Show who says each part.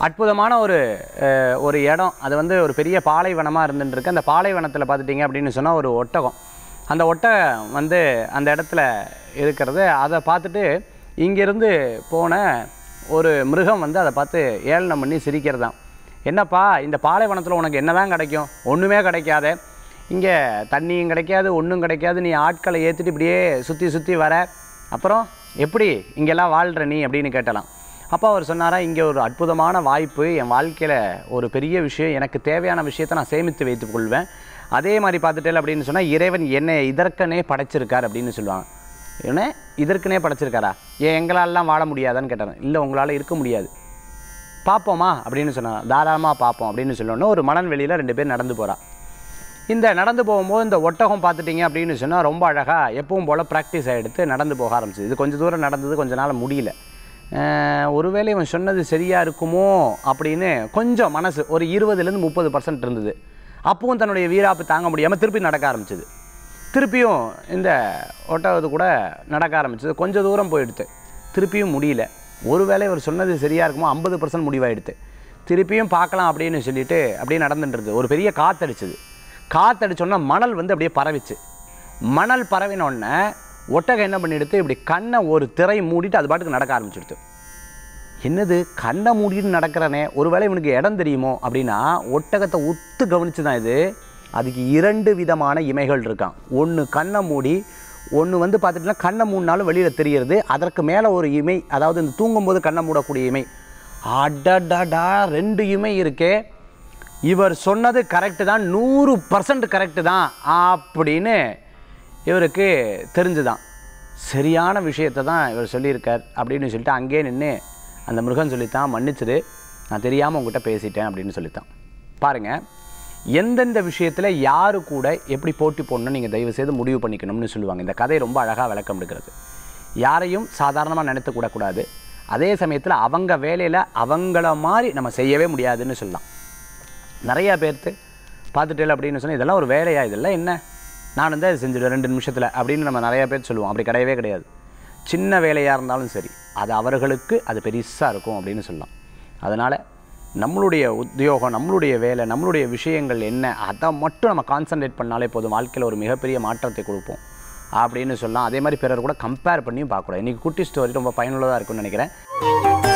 Speaker 1: அற்புதமான ஒரு அஹ், ஒரு இடம் அது வந்து ஒரு பெரிய பாலைவனமாக இருந்துட்டு இருக்கு அந்த பாலைவனத்தில் பார்த்துட்டிங்க அப்படின்னு சொன்னால் ஒரு ஒட்டகம் அந்த ஒட்டகம் வந்து அந்த இடத்துல இருக்கிறது அதை பார்த்துட்டு இங்கேருந்து போன ஒரு மிருகம் வந்து அதை பார்த்து ஏளனம் பண்ணி சிரிக்கிறதாம் என்னப்பா இந்த பாலைவனத்தில் உனக்கு என்னதான் கிடைக்கும் ஒன்றுமே கிடைக்காதே இங்கே தண்ணியும் கிடைக்காது ஒன்றும் கிடைக்காது நீ ஆட்களை ஏற்றிட்டு இப்படியே சுற்றி சுற்றி வர அப்புறம் எப்படி இங்கெல்லாம் வாழ்கிற நீ அப்படின்னு கேட்டலாம் அப்போ அவர் சொன்னாரா இங்கே ஒரு அற்புதமான வாய்ப்பு என் வாழ்க்கையில் ஒரு பெரிய விஷயம் எனக்கு தேவையான விஷயத்தை நான் சேமித்து வைத்துக் கொள்வேன் அதே மாதிரி பார்த்துட்டேன் அப்படின்னு சொன்னால் இறைவன் என்னை இதற்கனே படைச்சிருக்கார் அப்படின்னு சொல்லுவாங்க என்ன இதற்குனே படைச்சிருக்காரா ஏன் எங்களாலலாம் வாழ முடியாதான்னு கேட்டாங்க இல்லை உங்களால் இருக்க முடியாது பார்ப்போமா அப்படின்னு சொன்னாங்க தாராளமாக பார்ப்போம் அப்படின்னு சொல்லணும்னு ஒரு மணல் வெளியில் ரெண்டு பேர் நடந்து போகிறா இந்த நடந்து போகும்போது இந்த ஒட்டகம் பார்த்துட்டிங்க அப்படின்னு சொன்னால் ரொம்ப அழகாக எப்பவும் போல் ப்ராக்டிஸ் எடுத்து நடந்து போக ஆரம்பிச்சது இது கொஞ்சம் தூரம் நடந்தது கொஞ்ச நாள் முடியல அஹ், ஒருவேளை இவன் சொன்னது சரியாக இருக்குமோ அப்படின்னு கொஞ்சம் மனசு ஒரு இருபதுலேருந்து முப்பது பர்சன்ட் இருந்தது அப்பவும் தன்னுடைய வீராப்பு தாங்க முடியாமல் திருப்பி நடக்க ஆரம்பிச்சது திருப்பியும் இந்த ஒட்டகத்து கூட நடக்க ஆரம்பிச்சது கொஞ்சம் தூரம் போயிடுத்து திருப்பியும் முடியல ஒருவேளை இவர் சொன்னது சரியாக இருக்குமோ ஐம்பது பர்சன்ட் முடிவாயிடுத்து திருப்பியும் பார்க்கலாம் அப்படின்னு சொல்லிட்டு அப்படியே நடந்துன்றது ஒரு பெரிய காத்தடிச்சது காத்தடிச்சோன்னா மணல் வந்து அப்படியே பரவிச்சு மணல் பரவின உடனே ஒட்டகம் என்ன பண்ணிடுது இப்படி கண்ணை ஒரு திரை மூடிட்டு அது பாட்டுக்கு நடக்க ஆரம்பிச்சிடுது என்னது கண்ணை மூடிட்டு நடக்கிறனே ஒருவேளை இவனுக்கு இடம் தெரியுமோ அப்படின்னா ஒட்டகத்தை உத்து கவனிச்சு தான் இது அதுக்கு இரண்டு விதமான இமைகள் இருக்கான் ஒன்று கண்ணை மூடி ஒன்று வந்து பார்த்துட்டுனா கண்ணை மூடினாலும் வெளியில் தெரியறது அதற்கு மேலே ஒரு இமை அதாவது இந்த தூங்கும்போது கண்ணை மூடக்கூடிய இமை அடடடா ரெண்டு இமை இருக்கே இவர் சொன்னது கரெக்டு தான் நூறு பர்சன்ட் கரெக்டு தான் அப்படின்னு இவருக்கு தெரிஞ்சுதான் சரியான விஷயத்தை தான் இவர் சொல்லியிருக்கார் அப்படின்னு சொல்லிட்டு அங்கேயே நின்று அந்த மிருகம் சொல்லித்தான் மன்னிச்சிடு நான் தெரியாமல் உங்ககிட்ட பேசிட்டேன் அப்படின்னு சொல்லித்தான் பாருங்கள் எந்தெந்த விஷயத்தில் யாரு கூட எப்படி போட்டி போடணும்னு நீங்கள் தயவு செய்து முடிவு பண்ணிக்கணும்னு சொல்லுவாங்க இந்த கதை ரொம்ப அழகாக விளக்கம் எடுக்கிறது யாரையும் சாதாரணமாக நினைத்துக்கூடக்கூடாது அதே சமயத்தில் அவங்க வேலையில் அவங்கள மாதிரி நம்ம செய்யவே முடியாதுன்னு சொல்லலாம் நிறைய பேர்த்து பார்த்துட்டேல அப்படின்னு சொன்னால் இதெல்லாம் ஒரு வேலையா இதெல்லாம் என்ன நான் வந்து அதை செஞ்சுடுவேன் ரெண்டு நிமிஷத்தில் அப்படின்னு நம்ம நிறைய பேர் சொல்லுவோம் அப்படி கிடையவே கிடையாது சின்ன வேலையாக இருந்தாலும் சரி அது அவர்களுக்கு அது பெருசாக இருக்கும் அப்படின்னு சொல்லலாம் அதனால் நம்மளுடைய உத்தியோகம் நம்மளுடைய வேலை நம்மளுடைய விஷயங்கள் என்ன அதை மட்டும் நம்ம கான்சன்ட்ரேட் பண்ணாலே போதும் வாழ்க்கையில் ஒரு மிகப்பெரிய மாற்றத்தை கொடுப்போம் அப்படின்னு சொல்லலாம் அதே மாதிரி பிறர் கூட கம்பேர் பண்ணியும் பார்க்கக்கூடாது இன்றைக்கி குட்டி ஸ்டோரி ரொம்ப பயனுள்ளதாக இருக்கும்னு நினைக்கிறேன்